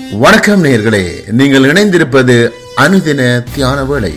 வணக்கம் நேயர்களே நீங்கள் இணைந்திருப்பது அனுதின தியான வேளை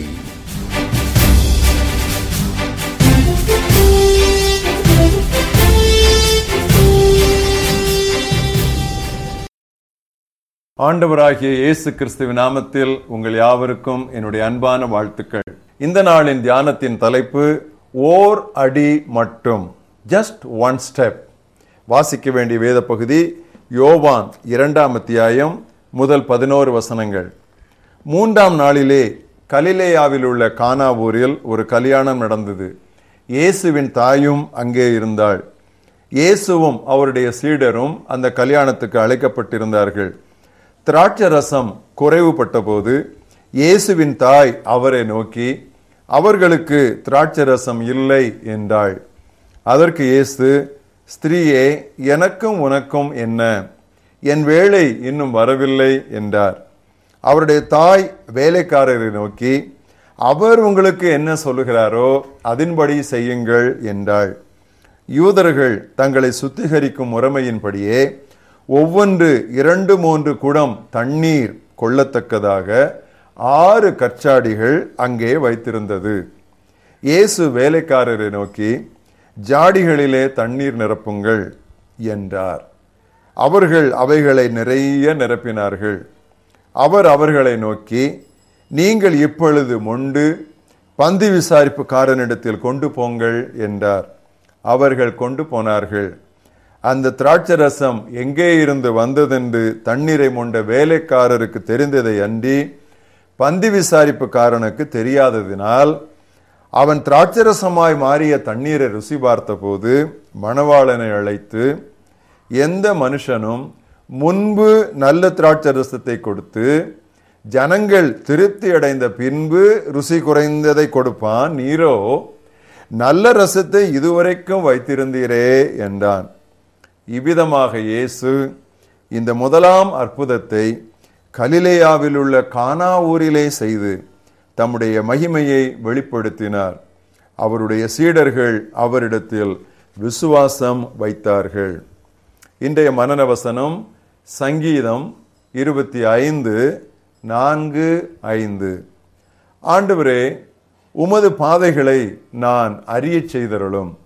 ஆண்டவராகிய இயேசு கிறிஸ்துவின் நாமத்தில் உங்கள் யாவருக்கும் என்னுடைய அன்பான வாழ்த்துக்கள் இந்த நாளின் தியானத்தின் தலைப்பு ஓர் அடி மட்டும் ஜஸ்ட் ஒன் ஸ்டெப் வாசிக்க வேண்டிய வேத பகுதி யோவான் இரண்டாம் அத்தியாயம் முதல் பதினோரு வசனங்கள் மூன்றாம் நாளிலே கலிலேயாவில் உள்ள கானாவூரில் ஒரு கல்யாணம் நடந்தது இயேசுவின் தாயும் அங்கே இருந்தாள் இயேசுவும் அவருடைய சீடரும் அந்த கல்யாணத்துக்கு அழைக்கப்பட்டிருந்தார்கள் திராட்சை ரசம் குறைவுபட்ட போது இயேசுவின் தாய் அவரை நோக்கி அவர்களுக்கு திராட்சை ரசம் இல்லை என்றாள் அதற்கு இயேசு ஸ்திரீயே எனக்கும் உனக்கும் என்ன என் வேலை இன்னும் வரவில்லை என்றார் அவருடைய தாய் வேலைக்காரரை நோக்கி அவர் உங்களுக்கு என்ன சொல்லுகிறாரோ அதன்படி செய்யுங்கள் என்றாள் யூதர்கள் தங்களை சுத்திகரிக்கும் முறைமையின்படியே ஒவ்வொன்று இரண்டு மூன்று குடம் தண்ணீர் கொள்ளத்தக்கதாக ஆறு கற்சாடிகள் அங்கே வைத்திருந்தது இயேசு வேலைக்காரரை நோக்கி ஜாடிகளிலே தண்ணீர் நிரப்புங்கள் என்றார் அவர்கள் அவைகளை நிறைய நிரப்பினார்கள் அவர் அவர்களை நோக்கி நீங்கள் இப்பொழுது மொண்டு பந்தி விசாரிப்புக்காரனிடத்தில் கொண்டு போங்கள் என்றார் அவர்கள் கொண்டு போனார்கள் அந்த திராட்சை ரசம் எங்கே இருந்து வந்ததென்று தண்ணீரை மொண்ட வேலைக்காரருக்கு தெரிந்ததை அன்றி பந்தி விசாரிப்புக்காரனுக்கு தெரியாததினால் அவன் திராட்சரசமாய் மாறிய தண்ணீரை ருசி பார்த்தபோது மணவாளனை அழைத்து எந்த மனுஷனும் முன்பு நல்ல திராட்சரசத்தை கொடுத்து ஜனங்கள் திருப்தி அடைந்த பின்பு ருசி குறைந்ததை கொடுப்பான் நீரோ நல்ல ரசத்தை இதுவரைக்கும் வைத்திருந்தீரே என்றான் இவ்விதமாக இயேசு இந்த முதலாம் அற்புதத்தை கலிலேயாவில் உள்ள கானா ஊரிலே செய்து தம்முடைய மகிமையை வெளிப்படுத்தினார் அவருடைய சீடர்கள் அவரிடத்தில் விசுவாசம் வைத்தார்கள் இன்றைய மனநவசனம் சங்கீதம் இருபத்தி ஐந்து நான்கு ஐந்து ஆண்டவரே உமது பாதைகளை நான் அறியச் செய்தருளும்